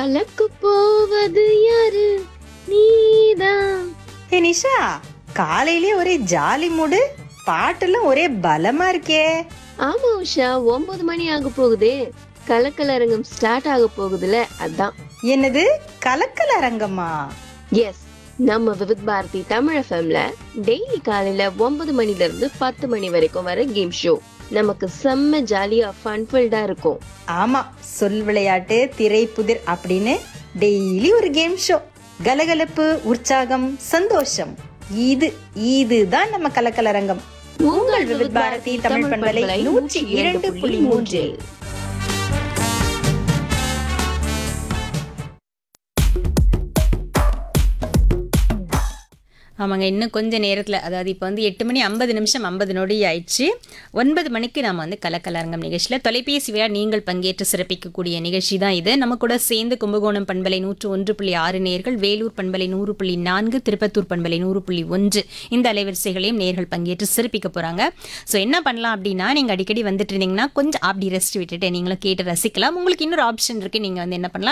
கலக்கு போவது யாரு நீதான் ஹே நிஷா காலையிலே ஒரே ஜாலி மூடு பாட்டெல்லாம் ஒரே பலமா இருக்கே ஆமா உஷா ஒன்பது மணி ஆக போகுதே கலக்கலரங்கம் ஸ்டார்ட் ஆக போகுதுல அதான் என்னது கலக்கல அரங்கம்மா எஸ் நம்ம விவித் பாரதி தமிழ் எஃப்எம்ல டெய்லி காலையில ஒன்பது மணில இருந்து பத்து மணி வரைக்கும் வர கேம் ஷோ நமக்கு செம்ம ஜாலியா ஃபன்ஃபில்டா இருக்கும் ஆமா சொல் விளையாட்டு திரைப்புதிர் அப்படின்னு டெய்லி ஒரு கேம் ஷோ கலகலப்பு உற்சாகம் சந்தோஷம் இது இதுதான் நம்ம கலக்கலரங்கம் உங்கள் விவித் பாரதி தமிழ் பண்பலை நூற்றி இரண்டு புள்ளி மூன்றில் ஆமாங்க இன்னும் கொஞ்ச நேரத்தில் அதாவது இப்போ வந்து எட்டு மணி ஐம்பது நிமிஷம் ஐம்பது நொடி ஆயிடுச்சு ஒன்பது மணிக்கு நாம் வந்து கலக்கலரங்கம் நிகழ்ச்சியில் தொலைபேசி விழா நீங்கள் பங்கேற்று சிறப்பிக்கக்கூடிய நிகழ்ச்சி தான் இது நம்ம கூட சேர்ந்து கும்பகோணம் பண்பலை நூற்று ஒன்று புள்ளி ஆறு நேர்கள் வேலூர் பண்பலை நூறு புள்ளி நான்கு திருப்பத்தூர் பண்பலை நூறு புள்ளி ஒன்று இந்த அலைவரிசைகளையும் நேர்கள் பங்கேற்று சிறப்பிக்க போகிறாங்க ஸோ என்ன பண்ணலாம் அப்படின்னா நீங்கள் அடிக்கடி வந்துட்டு இருந்தீங்கன்னா கொஞ்சம் அப்படி ரெஸ்ட் விட்டுட்டு நீங்களும் கேட்டு ரசிக்கலாம் உங்களுக்கு இன்னொரு ஆப்ஷன் இருக்குது நீங்கள் வந்து என்ன பண்ணலாம்